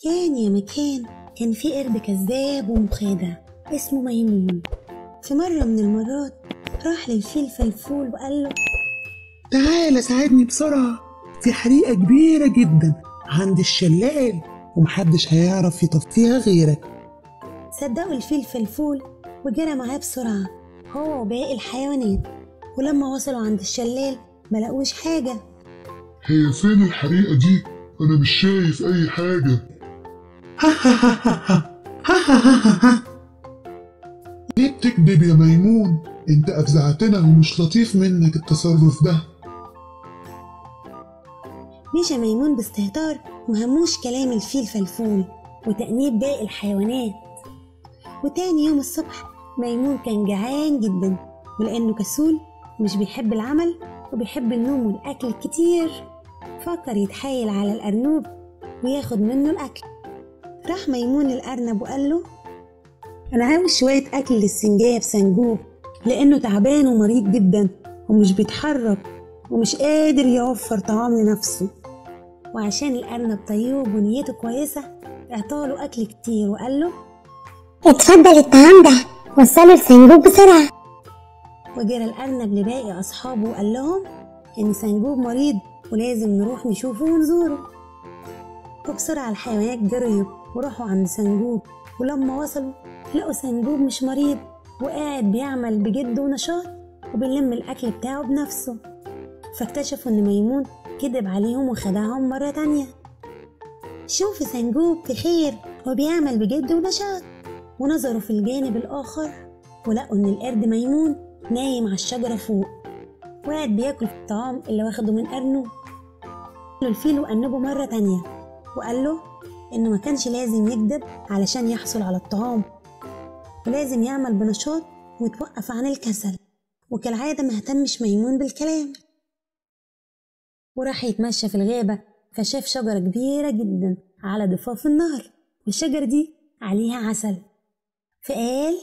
كان يا مكان كان في قرد كذاب ومخادع اسمه ميمون في مرة من المرات راح للفيل فلفول وقال له تعال ساعدني بسرعة في حريقة كبيرة جدا عند الشلال ومحدش هيعرف يطفيها غيرك صدقوا الفيل فلفول وجرى معاه بسرعة هو وباقي الحيوانات ولما وصلوا عند الشلال ملقوش حاجة هي فين الحريقة دي؟ أنا مش شايف أي حاجة ليه بتكذب يا ميمون انت افزعتنا ومش لطيف منك التصرف ده مشى ميمون باستهتار ومهموش كلام الفيل فلفول وتأنيب باقي الحيوانات وتاني يوم الصبح ميمون كان جعان جدا ولأنه كسول ومش بيحب العمل وبيحب النوم والأكل الكتير فكر يتحايل على الأرنوب وياخد منه الأكل راح ميمون للأرنب وقال له أنا عاوز شوية أكل للسنجاب سنجوب لأنه تعبان ومريض جدا ومش بيتحرك ومش قادر يوفر طعام لنفسه وعشان الأرنب طيوب ونيته كويسة اعطاله أكل كتير وقال له اتفضل الطعام ده وصله لسنجوب بسرعة وجرى الأرنب لباقي أصحابه وقال لهم إن سنجوب مريض ولازم نروح نشوفه ونزوره وبسرعة الحيوانات جريوا وراحوا عند سنجوب ولما وصلوا لقوا سنجوب مش مريض وقاعد بيعمل بجد ونشاط وبيلم الأكل بتاعه بنفسه فاكتشفوا إن ميمون كذب عليهم وخدعهم مرة تانية شوفوا سنجوب بخير وبيعمل بجد ونشاط ونظروا في الجانب الآخر ولقوا إن القرد ميمون نايم على الشجرة فوق وقاعد بياكل في الطعام اللي واخده من أرنب له الفيل وأنبه مرة تانية وقال له إنه ما كانش لازم يكذب علشان يحصل على الطعام ولازم يعمل بنشاط ويتوقف عن الكسل وكالعادة ما اهتمش ميمون بالكلام وراح يتمشى في الغابة فشاف شجرة كبيرة جدا على ضفاف النهر والشجرة دي عليها عسل فقال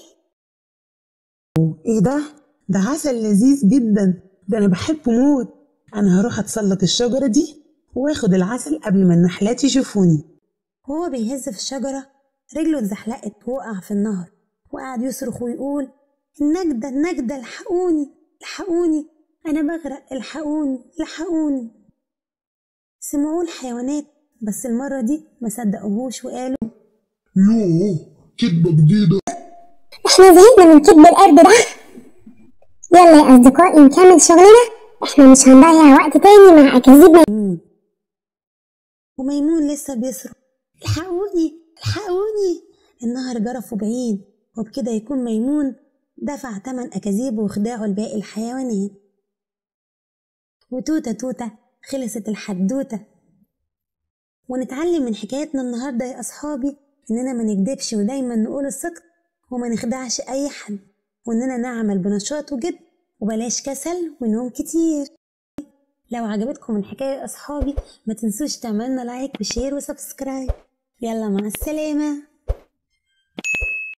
ايه ده ده عسل لذيذ جدا ده انا بحبه موت انا هروح اتسلق الشجرة دي واخد العسل قبل ما النحلات يشوفوني وهو بيهز في الشجرة رجله اتزحلقت ووقع في النهر وقعد يصرخ ويقول النجدة النجدة الحقوني الحقوني أنا بغرق الحقوني الحقوني سمعوه الحيوانات بس المرة دي ما صدقوهوش وقالوا يوه كدبة جديدة احنا زهقنا من كذب القرد ده يلا يا أصدقائي نكمل شغلنا احنا مش هنضيع وقت تاني مع أكاذيب ميمون وميمون لسه بيصرخ الحقوني الحقوني النهر جرفه بعيد وبكده يكون ميمون دفع تمن أكاذيبه وخداعه لباقي الحيوانات وتوتة توتة خلصت الحدوتة ونتعلم من حكايتنا النهاردة يا أصحابي إننا ما نكدبش ودايما نقول الصدق وما نخدعش أي حد وإننا نعمل بنشاط وجد وبلاش كسل ونوم كتير لو عجبتكم الحكاية يا أصحابي ما تنسوش تعملنا لايك وشير وسبسكرايب يلا مع السلامة